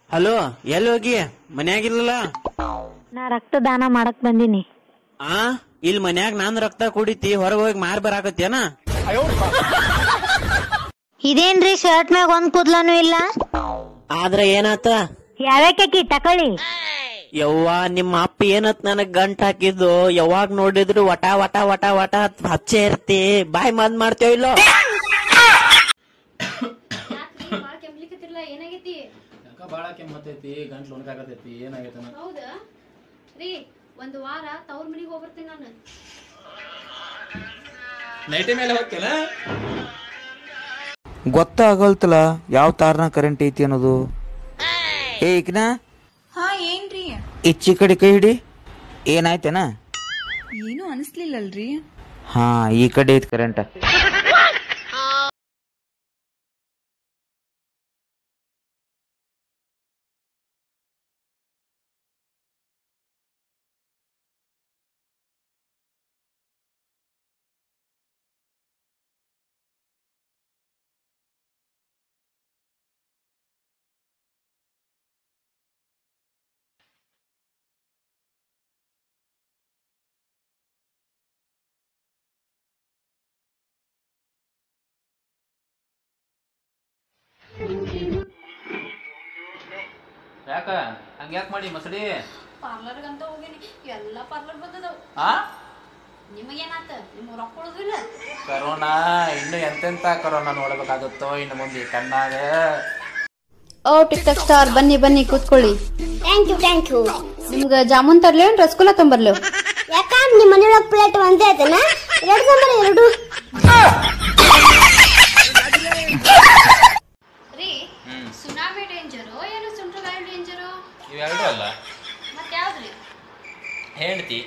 hello ಎಲ್ಲಿ ಹೋಗಿ ಮನ್ಯಾಗಿಲ್ಲಲ್ಲ ನಾ ರಕ್ತದಾನ ಮಾಡಕ್ ಬಂದೀನಿ ಆ ಇಲ್ಲಿ ಮನ್ಯಾಗ ನಾನ್ ರಕ್ತ ಕುಡಿತಿ ಹೊರಗೆ ಹೋಗಿ ಮಾರ್ ಬರಾಕತ್ತೇನ ಇದೇನ್ರಿ ಶರ್ಟ್ ಮ್ಯಾಗ ಒಂದ್ ಕೂದ್ಲನು ಇಲ್ಲ ಆದ್ರ ಏನಾತ ಯಾವ್ಯಾಕಿ ತಕೊಳ್ಳಿ ಯವ್ವ ನಿಮ್ಮ ಅಪ್ಪ ಏನತ್ ನನಗ್ ಗಂಟ್ ಹಾಕಿದ್ದು ಯಾವಾಗ ನೋಡಿದ್ರು ವಟ ವಟ ವಟ ವಟ ಹತ್- ಹಚ್ಚೆ ಇರ್ತಿ ಬಾಯ್ ಮದ್ ಮಾಡ್ತೇವ ಇಲ್ಲೋ ಬಾಳ ಕೆಮ್ಲಿಕತ್ತಿರ್ಲ ಏನಾಗೈತಿ ಯಾಕ ಬಾಳ ಕೆಮ್ಮತ್ತೈತಿ ಗಂಟ್ಲು ಒಣಗಾಕತೈತಿ ಏನಾಗೈತನ ಹೌದಾ ರೀ ಒಂದ್ ವಾರ ತವ್ರ ಮನಿಗ್ ಹೋಗ್ಬರ್ತೀನಿ ನಾನು ನೈಟಿ ಮೇಲೆ ಹೋಗ್ತಿಲ್ಲ ಗೊತ್ತಾಗಲ್ತಲ್ಲ ಯಾವ ತಾರ್ನ ಕರೆಂಟ್ ಐತಿ ಅನ್ನೋದು ಏ ಈಕನ ಹಾ ಏನ್ರಿ ಇಚ್ಚಿ ಕಡೆ ಕೈ ಹಿಡಿ ಏನಾಯ್ತೇನ ಏನು ಅನಿಸ್ಲಿಲ್ಲಲ್ರಿ ಹಾ ಈ ಕಡೆ ಐತಿ ಕರೆಂಟ್ ಯಾಕ ಹಂಗ್ಯಾಕ್ ಮಾಡಿ ಮಸಡಿ ಪಾರ್ಲರ್ಗಂತ ಹೋಗೇನಿ ಎಲ್ಲಾ ಪಾರ್ಲರ್ ಬಂದದವ್ ಆ ನಿಮಗೇನಾತ ನಿಮ್ ರೊಕ್ಕ ಕೊಡುದಿಲ್ಲ ಕರೋನಾ ಇನ್ನು ಎಂತೆಂತ ಕರೋನಾ ನೋಡ್ಬೇಕಾಗುತ್ತೋ ಇನ್ನು ಮುಂದೆ ಕಣ್ಣಾಗ ಓ ಟಿಕ್ ಟಾಕ್ ಸ್ಟಾರ್ ಬನ್ನಿ ಬನ್ನಿ ಕೂತ್ಕೊಳ್ಳಿ ಥ್ಯಾಂಕ್ ಯು ಥ್ಯಾಂಕ್ ಯು ನಿಮ್ಗ ಜಾಮೂನ್ ತರ್ಲಿ ರಸಗುಲ್ಲ ತೊಂಬರ್ಲು ಯಾಕ ನಿಮ್ಮ ಮನೆಯೊಳಗ ಪ್ಲೇಟ್ ಒಂದೇ ಐತನ ಎರಡು ಸಂಬಳ ಎರಡು ರೀ ಸುನಾಮಿ ಡೇಂಜರು ಏನು ಸುಂಟ್ರಗಾಳಿ ಡೇಂಜರು ಇವೆರಡು ಅಲ್ಲ ಮತ್ ಯಾವ್ದ್ರಿ ಹೆಂಡ್ತಿ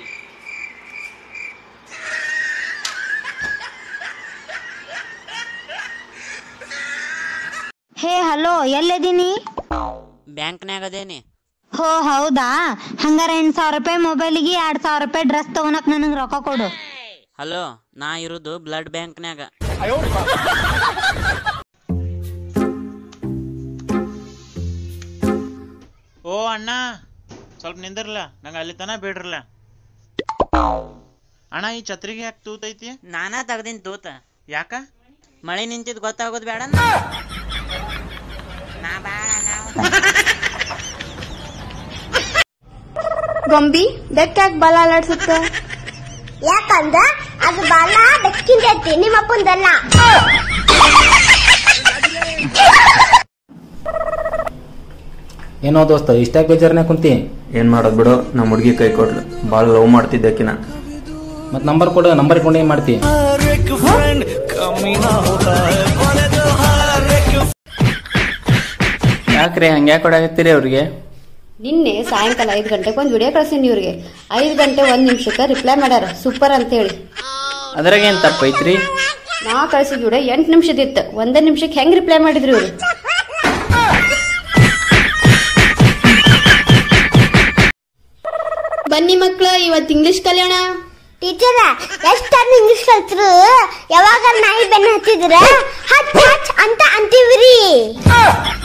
ಹೇ ಹಲೋ ಎಲ್ಲದೀನಿ ಬ್ಯಾಂಕ್ನ್ಯಾಗ ಅದೇನಿ ಹೋ ಹೌದಾ ಹಂಗಾರ ಎಂಟ್ ಸಾವಿರ ರೂಪಾಯಿ ಮೊಬೈಲಿಗೆ ಎರಡ್ ಸಾವಿರ ರೂಪಾಯಿ ಡ್ರೆಸ್ ತಗೊಳಕ್ ನನಗ್ ರೊಕ್ಕ ಕೊಡು ಹಲೋ ನಾ ಇರುದು ಬ್ಲಡ್ ಬ್ಯಾಂಕ್ನ್ಯಾಗ ಓ ಅಣ್ಣ ಸ್ವಲ್ಪ ನಿಂದಿರ್ಲ ನಂಗೆ ಅಲ್ಲಿ ತನ ಬಿಡ್ರಲ್ಲ ಅಣ್ಣ ಈ ಛತ್ರಿಗೆ ಯಾಕೆ ತೂತೈತಿ ನಾನಾ ತೆಗ್ದಿನ್ ತೂತ ಯಾಕ ಮಳೆ ನಿಂತಿದ್ ಗೊತ್ತಾಗೋದು ಬೇಡ ನಾ ಬೇಡ ನಾವು ಗೊಂಬಿ ಬೆಕ್ಕಾಕ್ ಬಲ ಅಲಾಡ್ಸುತ್ತ ಯಾಕಂದ್ರ ಅದು ಬಾಲ ಬೆಕ್ಕಿಂದ ಐತಿ ನಿಮ್ಮ ಅಪ್ಪಂದಲ್ಲ ಏನೋ ದೋಸ್ತ ಇಷ್ಟಾಕ್ ಬೇಜಾರನೆ ಕುಂತಿ ಏನ್ ಮಾಡೋದ್ ಬಿಡು ನಮ್ಮ ಹುಡುಗಿ ಕೈ ಕೊಟ್ಲು ಭಾಳ ಲವ್ ಮಾಡ್ತಿದ್ದಕಿನ ಮತ್ ನಂಬರ್ ಕೊಡು ನಂಬರ್ ಕೊಂಡು ಏನ್ ಮಾಡ್ತಿ ಯಾಕ್ರಿ ಹಂಗ್ಯಾಕ್ ಕೊಡಾಕತ್ತೀರಿ ಅವ್ರಿಗೆ ನಿನ್ನೆ ಸಾಯಂಕಾಲ ಐದು ಗಂಟೆಗೆ ಒಂದು ವಿಡಿಯೋ ಕಳ್ಸೀನಿ ಇವ್ರಿಗೆ ಐದು ಗಂಟೆ ಒಂದ್ ನಿಮಿಷಕ್ಕೆ ರಿಪ್ಲೈ ಮಾಡ್ಯಾರ ಸೂಪರ್ ಅಂತ ಹೇಳಿ ಅದ್ರಾಗ ಏನ್ ತಪ್ಪೈತ್ರಿ ನಾ ಕಳ್ಸಿದ ವಿಡಿಯೋ ಎಂಟು ನಿಮಿಷದಿತ್ತು ಒಂದೇ ನಿಮಿಷಕ್ಕೆ ಹೆಂಗ್ ರಿಪ್ಲೈ ಮಾಡಿದ್ರಿ ಇವ್ರು ಬನ್ನಿ ಮಕ್ಳ ಇವತ್ತು ಇಂಗ್ಲಿಷ್ ಕಲಿಯೋಣ ಟೀಚರ ಎಷ್ಟ್ ಇಂಗ್ಲಿಷ್ ಕಲ್ತ್ರು ಯಾವಾಗ ನಾಯಿ ಬೆನ್ನ ಹತ್ತಿದ್ರ ಹಚ್ ಹಚ್ ಅಂತ ಅಂತೀವ್ರಿ